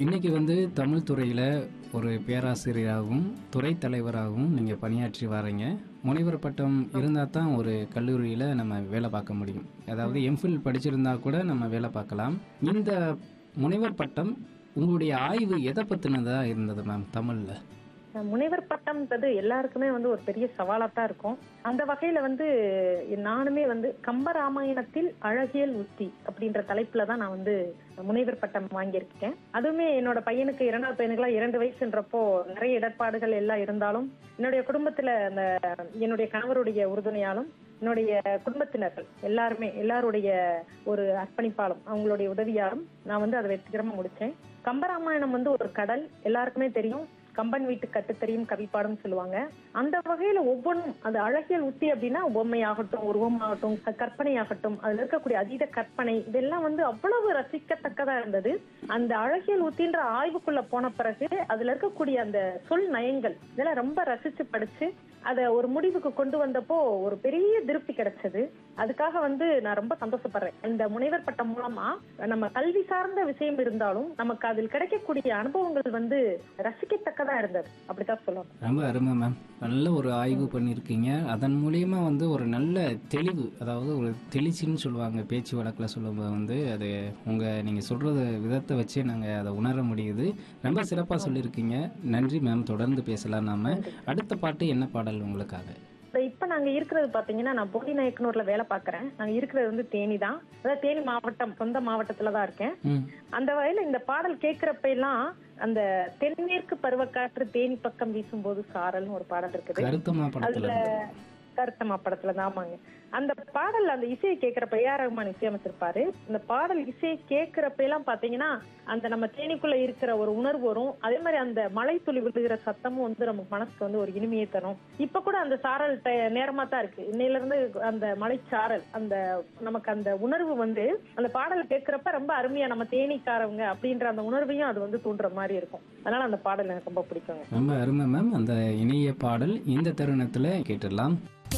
இன்னைக்கு வந்து தமிழ் துறையில் ஒரு பேராசிரியராகவும் துறை தலைவராகவும் நீங்கள் பணியாற்றி வரீங்க முனைவர் பட்டம் இருந்தால் தான் ஒரு கல்லூரியில் நம்ம வேலை பார்க்க முடியும் அதாவது எம்ஃபில் படிச்சிருந்தா கூட நம்ம வேலை பார்க்கலாம் இந்த முனைவர் பட்டம் உங்களுடைய ஆய்வு எதை பற்றினதாக இருந்தது மேம் தமிழில் முனைவர் பட்டம்ன்றது எல்லாருக்குமே வந்து ஒரு பெரிய சவாலா தான் இருக்கும் அந்த வகையில வந்து நானுமே வந்து கம்பராமாயணத்தில் அழகியல் உத்தி அப்படின்ற தலைப்புல தான் நான் வந்து முனைவர் பட்டம் வாங்கியிருக்கேன் அதுவுமே என்னோட பையனுக்கு இரண்டாவது பையனுக்குலாம் இரண்டு வயசுன்றப்போ நிறைய இடர்பாடுகள் எல்லாம் இருந்தாலும் என்னுடைய குடும்பத்துல அந்த என்னுடைய கணவருடைய உறுதுணையாலும் என்னுடைய குடும்பத்தினர்கள் எல்லாருமே எல்லாருடைய ஒரு அர்ப்பணிப்பாலும் அவங்களுடைய உதவியாலும் நான் வந்து அதை வெற்றிகரமா முடிச்சேன் கம்பராமாயணம் வந்து ஒரு கடல் எல்லாருக்குமே தெரியும் கம்பன் வீட்டு கட்டுத்தறியும் கவிப்பாடும் சொல்லுவாங்க அந்த வகையில ஒவ்வொன்றும் அது அழகியல் உத்தி அப்படின்னா பொம்மையாகட்டும் உருவமாகட்டும் க- கற்பனையாகட்டும் அதுல இருக்கக்கூடிய அதீத கற்பனை இதெல்லாம் வந்து அவ்வளவு ரசிக்கத்தக்கதா இருந்தது அந்த அழகியல் உத்தின்ற ஆய்வுக்குள்ள போன பிறகு அதுல இருக்கக்கூடிய அந்த சொல் நயங்கள் இதெல்லாம் ரொம்ப ரசிச்சு படிச்சு அதை ஒரு முடிவுக்கு கொண்டு வந்தப்போ ஒரு பெரிய திருப்தி கிடைச்சது அதுக்காக வந்து நான் ரொம்ப சந்தோஷப்படுறேன் இந்த முனைவர் பட்டம் மூலமா நம்ம கல்வி சார்ந்த விஷயம் இருந்தாலும் நமக்கு அதில் கிடைக்கக்கூடிய அனுபவங்கள் வந்து ரசிக்கத்தக்கதா இருந்தது அப்படித்தான் சொல்லணும் ரொம்ப அருமை மேம் நல்ல ஒரு ஆய்வு பண்ணியிருக்கீங்க அதன் மூலியமா வந்து ஒரு நல்ல தெளிவு அதாவது ஒரு தெளிச்சின்னு சொல்லுவாங்க பேச்சு வழக்கில் சொல்லும்போது வந்து அது உங்கள் நீங்கள் சொல்கிறத விதத்தை வச்சே நாங்கள் அதை உணர முடியுது ரொம்ப சிறப்பாக சொல்லியிருக்கீங்க நன்றி மேம் தொடர்ந்து பேசலாம் நாம அடுத்த பாட்டு என்ன பாடல் உங்களுக்காக இப்ப- இப்ப நாங்க இருக்கிறது பாத்தீங்கன்னா நான் போடி நாயக்கனூர்ல வேலை பாக்குறேன் நாங்க இருக்கிறது வந்து தேனி தான் அதாவது தேனி மாவட்டம் சொந்த மாவட்டத்துல தான் இருக்கேன் ம் அந்த வகையில இந்த பாடல் கேட்கிறப்ப எல்லாம் அந்த தென்மேற்கு பருவக்காற்று தேனி பக்கம் வீசும்போது சாரல்னு ஒரு பாடல் இருக்குது கருத்தம்மா படத்தில் அதுல கருத்தம்மா படத்துல தான் ஆமாங்க அந்த பாடல் அந்த இசையை கேட்கிறப்ப ஏஆர் ரஹ்மான் இசையமைச்சிருப்பாரு இந்த பாடல் இசையை கேட்கிறப்ப எல்லாம் பாத்தீங்கன்னா அந்த நம்ம தேனிக்குள்ள இருக்கிற ஒரு உணர்வு வரும் அதே மாதிரி அந்த மழை துளி விழுகிற சத்தமும் வந்து நமக்கு மனசுக்கு வந்து ஒரு இனிமையை தரும் இப்ப கூட அந்த சாரல் ட- நேரமா தான் இருக்கு இன்னையில இருந்து அந்த மலைச்சாரல் அந்த நமக்கு அந்த உணர்வு வந்து அந்த பாடல் கேட்கிறப்ப ரொம்ப அருமையா நம்ம தேனிக்காரவங்க அப்படின்ற அந்த உணர்வையும் அது வந்து தூண்டுற மாதிரி இருக்கும் அதனால அந்த பாடல் எனக்கு ரொம்ப பிடிக்குங்க ரொம்ப அருமை மேம் அந்த இணைய பாடல் இந்த தருணத்தில் கேட்டுடலாம்